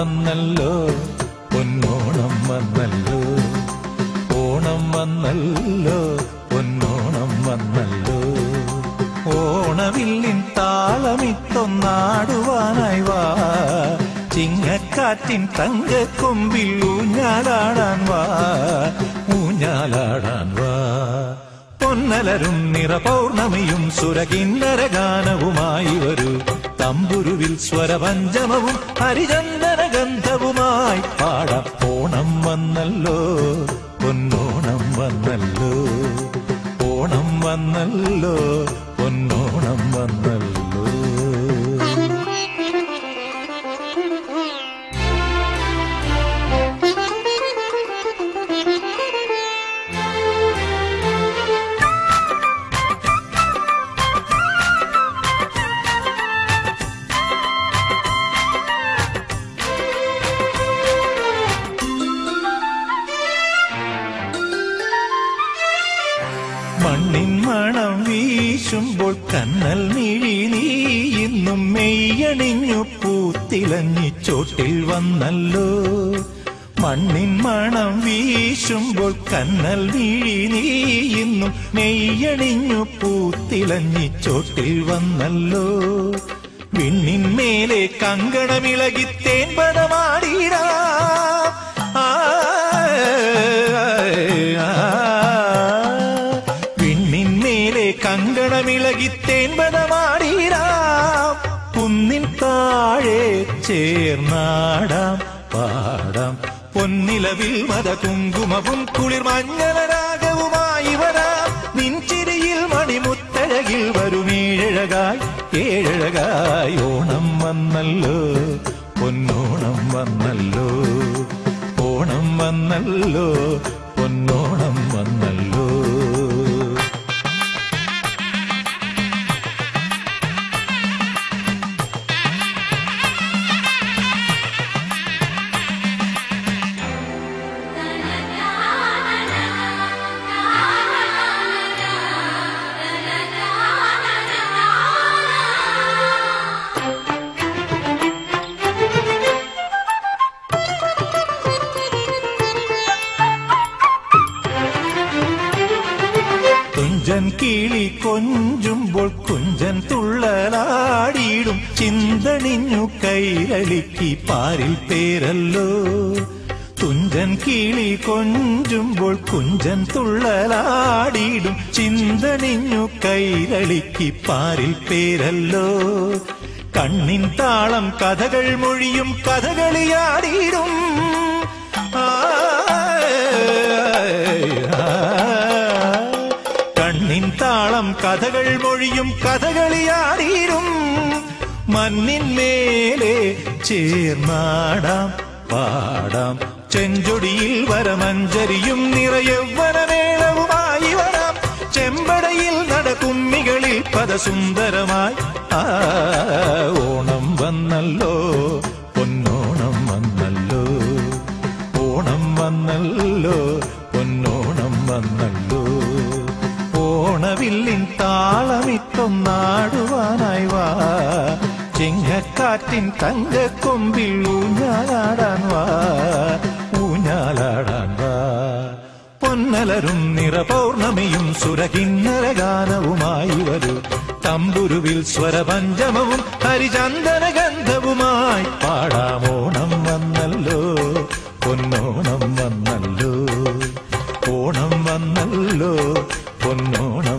വന്നല്ലോ പൊന്നോണം വന്നല്ലോ ഓണം വന്നല്ലോ പൊന്നോണം വന്നല്ലോ ഓണവില്ലിൻ താളമിത്തൊന്നാടുവാനായി വാ ചിങ്ങക്കാറ്റിൻ തങ്കക്കൊമ്പിൽ ഊഞ്ഞാലാടാൻ വാ ഊഞ്ഞാലാടാൻ വാ പൊന്നലരും നിറപൗർണമിയും സുരകിന്നര ഗാനവുമായി വരൂ തമ്പുരുവിൽ സ്വരപഞ്ചമവും ഹരിചന്ദന ഗന്ധവുമായി പാടാം ഓണം വന്നല്ലോ പൊന്നോണം വന്നല്ലോ ഓണം വന്നല്ലോ പൊന്നോണം വന്നല്ലോ മണ്ണിൻ മണം വീശുമ്പോൾ കന്നൽ മിഴി നീ ഇന്നും മെയ്യണിഞ്ഞു പൂത്തിലഞ്ഞി ചോട്ടിൽ വന്നല്ലോ മണ്ണിൻ മണം വീശുമ്പോൾ കന്നൽ മിഴി നീ ഇന്നും മെയ്യണിഞ്ഞു പൂത്തിലഞ്ഞി ചോട്ടിൽ വന്നല്ലോ വിണ്ണിൻ മേലെ കങ്കണമിളകി തേൻപടമാടിടാ ആ വിണ്ണിന്മേലെ കങ്കണമിളകി തേൻപടമാടിടാം കുന്നിൻ താഴെ ചേർന്നാടാം പാടാം പൊന്നിലവിൽ മത കുങ്കുമവും കുളിർ മഞ്ഞളരാഗവുമായി വരാം നിൻചിരിയിൽ മണിമുത്തഴകിൽ വരുമേഴഴകായി ഏഴഴകായി ഓണം വന്നല്ലോ പൊന്നോണം വന്നല്ലോ ഓണം വന്നല്ലോ പൊന്നോണം വന്നല്ലോ തുഞ്ചൻ കിളി കൊഞ്ചുമ്പോൾ കുഞ്ചൻ തുള്ളലാടിയിടും ചിന്തണിഞ്ഞു കൈരളിക്ക് പാരിൽ പേരല്ലോ തുഞ്ചൻ കിളി കൊഞ്ചുമ്പോൾ കുഞ്ചൻ തുള്ളലാടിയിടും ചിന്തണിഞ്ഞു കൈരളിക്ക് പാരിൽ പേരല്ലോ കണ്ണിൻ താളം കഥകൾ മൊഴിയും കഥകളിയാടിയിടും ആ കണ്ണിൻ താളം കഥകൾ മൊഴിയും കഥകളിയാടിയിടും മണ്ണിൻ മേലെ ചേർന്നാടാം പാടാം ചെഞ്ചൊടിയിൽ വരമഞ്ചരിയും നിറയൗവനമേളവുമായി വരാം ചെമ്പടയിൽ നടകുമ്മികളിൽ പദസുന്ദരമായി ആ ഓണം വന്നല്ലോ പൊന്നോണം വന്നല്ലോ ഓണം വന്നല്ലോ പൊന്നോണം വന്നല്ലോ ഓണവില്ലിൻ താളമിത്തൊന്നാടുവാനായി വാ ചിങ്ങക്കാറ്റിൻ തങ്കക്കൊമ്പിൽ ഊഞ്ഞാലാടാൻ വാ ഊഞ്ഞാലാടാൻ വാ പൊന്നലരും നിറപൗർണമിയും സുരകിന്നര ഗാനവുമായി വരൂ തമ്പുരുവിൽ സ്വരപഞ്ചമവും ഹരിചന്ദന ഗന്ധവുമായി പാടാമോണം വന്നല്ലോ പൊന്നോണം വന്നല്ലോ ഓണം വന്നല്ലോ പൊന്നോണം